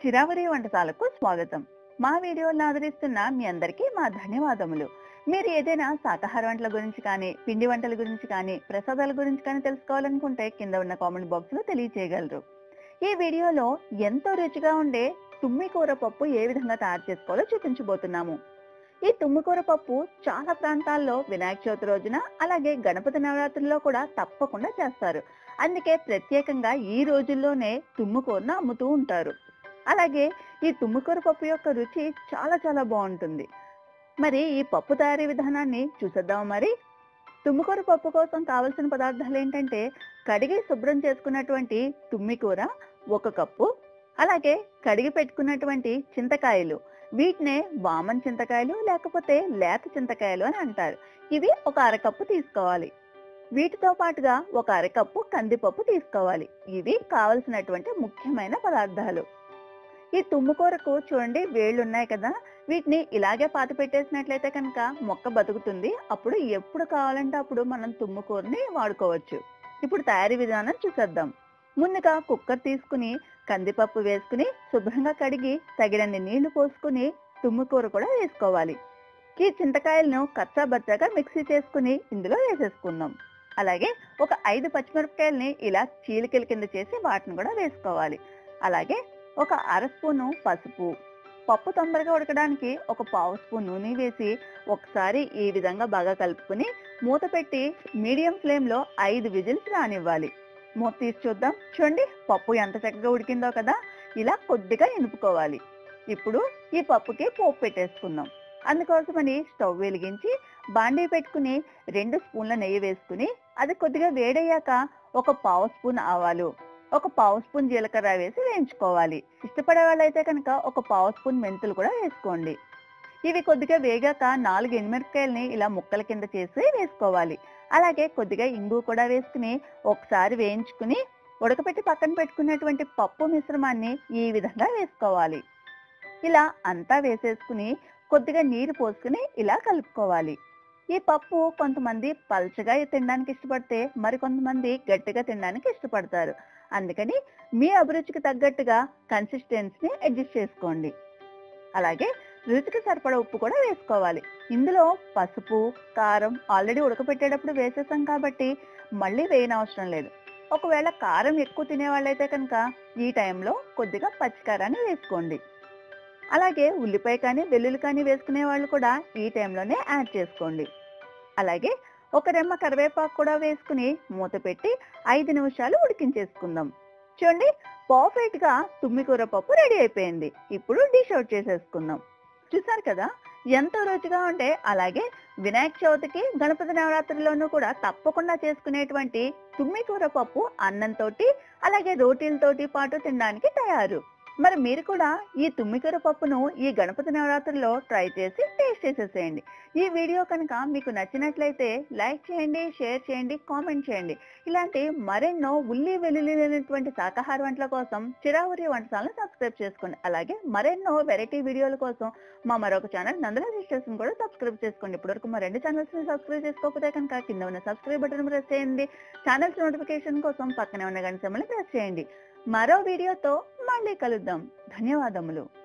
చిరావరి వంటశాలకు స్వాగతం మా వీడియోలను ఆదరిస్తున్న మీ అందరికీ మా ధన్యవాదములు మీరు ఏదైనా శాకాహార వంటల గురించి కానీ పిండి వంటల గురించి కానీ ప్రసాదాల గురించి కానీ తెలుసుకోవాలనుకుంటే కింద ఉన్న కామెంట్ బాక్స్ లో తెలియచేయగలరు ఈ వీడియోలో ఎంతో రుచిగా ఉండే తుమ్మికూర పప్పు ఏ విధంగా తయారు చేసుకోవాలో చూపించబోతున్నాము ఈ తుమ్మికూర పప్పు చాలా ప్రాంతాల్లో వినాయక చవితి రోజున అలాగే గణపతి నవరాత్రుల్లో కూడా తప్పకుండా చేస్తారు అందుకే ప్రత్యేకంగా ఈ రోజుల్లోనే తుమ్ముకూరను అమ్ముతూ ఉంటారు అలాగే ఈ తుమ్ముకూర పప్పు యొక్క రుచి చాలా చాలా బాగుంటుంది మరి ఈ పప్పు తయారీ విధానాన్ని చూసేద్దాం మరి తుమ్ముకూర పప్పు కోసం కావలసిన పదార్థాలు ఏంటంటే కడిగి శుభ్రం చేసుకున్నటువంటి తుమ్మికూర ఒక కప్పు అలాగే కడిగి పెట్టుకున్నటువంటి చింతకాయలు వీటినే వామన్ చింతకాయలు లేకపోతే లేత చింతకాయలు అని అంటారు ఇవి ఒక అరకప్పు తీసుకోవాలి వీటితో పాటుగా ఒక అరకప్పు కందిపప్పు తీసుకోవాలి ఇవి కావలసినటువంటి ముఖ్యమైన పదార్థాలు ఈ తుమ్ముకూరకు చూడండి వేళ్ళు ఉన్నాయి కదా వీటిని ఇలాగే పాతి పెట్టేసినట్లయితే కనుక మొక్క బతుకుతుంది అప్పుడు ఎప్పుడు కావాలంటే అప్పుడు మనం తుమ్ముకూరని వాడుకోవచ్చు ఇప్పుడు తయారీ విధానం చూసేద్దాం ముందుగా కుక్కర్ తీసుకుని కందిపప్పు వేసుకుని శుభ్రంగా కడిగి తగినన్ని నీళ్లు పోసుకుని తుమ్ముకూర కూడా వేసుకోవాలి ఈ చింతకాయలను కచ్చా బచ్చాగా మిక్సీ చేసుకుని ఇందులో వేసేసుకుందాం అలాగే ఒక ఐదు పచ్చిమిరపకాయల్ని ఇలా చీలికల కింద చేసి వాటిని కూడా వేసుకోవాలి అలాగే ఒక అర స్పూను పసుపు పప్పు తొందరగా ఉడకడానికి ఒక పావు స్పూన్ నూనె వేసి ఒకసారి ఈ విధంగా బాగా కలుపుకుని మూత పెట్టి మీడియం ఫ్లేమ్ లో ఐదు విజిల్స్ రానివ్వాలి మూత తీసి చూద్దాం చూడండి పప్పు ఎంత చక్కగా ఉడికిందో కదా ఇలా కొద్దిగా ఎనుపుకోవాలి ఇప్పుడు ఈ పప్పుకి పోపు పెట్టేసుకుందాం అందుకోసమని స్టవ్ వెలిగించి బాండీ పెట్టుకుని రెండు స్పూన్ల నెయ్యి వేసుకుని అది కొద్దిగా వేడయ్యాక ఒక పావు స్పూన్ ఆవాలు ఒక పావు స్పూన్ జీలకర్ర వేసి వేయించుకోవాలి ఇష్టపడే వాళ్ళైతే కనుక ఒక పావు స్పూన్ మెంతులు కూడా వేసుకోండి ఇవి కొద్దిగా వేగాక నాలుగు ఎండుమిరపకాయలని ఇలా ముక్కల కింద చేసి వేసుకోవాలి అలాగే కొద్దిగా ఇంగు కూడా వేసుకుని ఒకసారి వేయించుకుని ఉడకపెట్టి పక్కన పెట్టుకున్నటువంటి పప్పు మిశ్రమాన్ని ఈ విధంగా వేసుకోవాలి ఇలా అంతా వేసేసుకుని కొద్దిగా నీరు పోసుకుని ఇలా కలుపుకోవాలి ఈ పప్పు కొంతమంది పల్చగా తినడానికి ఇష్టపడితే మరి కొంతమంది గట్టిగా తినడానికి ఇష్టపడతారు అందుకని మీ అభిరుచికి తగ్గట్టుగా కన్సిస్టెన్సీని అడ్జస్ట్ చేసుకోండి అలాగే రుచికి సరిపడా ఉప్పు కూడా వేసుకోవాలి ఇందులో పసుపు కారం ఆల్రెడీ ఉడకపెట్టేటప్పుడు వేసేసాం కాబట్టి మళ్ళీ వేయనవసరం లేదు ఒకవేళ కారం ఎక్కువ తినే వాళ్ళైతే కనుక ఈ టైంలో కొద్దిగా పచ్చికారాన్ని వేసుకోండి అలాగే ఉల్లిపాయ కానీ వెల్లుల్లి కానీ వేసుకునే వాళ్ళు కూడా ఈ టైంలోనే యాడ్ చేసుకోండి అలాగే ఒక రెమ్మ కరివేపాకు కూడా వేసుకుని మూత పెట్టి ఐదు నిమిషాలు ఉడికించేసుకుందాం చూడండి పర్ఫెక్ట్ గా తుమ్మికూర పప్పు రెడీ అయిపోయింది ఇప్పుడు డిష్ అవుట్ చేసేసుకుందాం చూసారు కదా ఎంతో రుచిగా ఉంటే అలాగే వినాయక చవితికి గణపతి నవరాత్రుల్లోనూ కూడా తప్పకుండా చేసుకునేటువంటి తుమ్మికూర పప్పు అన్నంతోటి అలాగే రోటీలతోటి పాటు తినడానికి తయారు మరి మీరు కూడా ఈ తుమ్మికూర పప్పును ఈ గణపతి నవరాత్రుల్లో ట్రై చేసి టేస్ట్ చేసేసేయండి ఈ వీడియో కనుక మీకు నచ్చినట్లయితే లైక్ చేయండి షేర్ చేయండి కామెంట్ చేయండి ఇలాంటి మరెన్నో ఉల్లి వెల్లుల్లి లేనటువంటి శాకాహార వంటల కోసం చిరావురి వంటశాలను సబ్స్క్రైబ్ చేసుకోండి అలాగే మరెన్నో వెరైటీ వీడియోల కోసం మా మరొక ఛానల్ నందల రిజిస్ట్రేషన్ కూడా సబ్స్క్రైబ్ చేసుకోండి ఇప్పటివరకు మా రెండు ఛానల్స్ ని సబ్స్క్రైబ్ చేసుకోకపోతే కనుక కింద ఉన్న సబ్స్క్రైబ్ బటన్ ప్రెస్ చేయండి ఛానల్స్ నోటిఫికేషన్ కోసం పక్కనే ఉన్న గంట సింబల్ ప్రెస్ చేయండి మరో వీడియోతో మళ్ళీ కలుద్దాం ధన్యవాదములు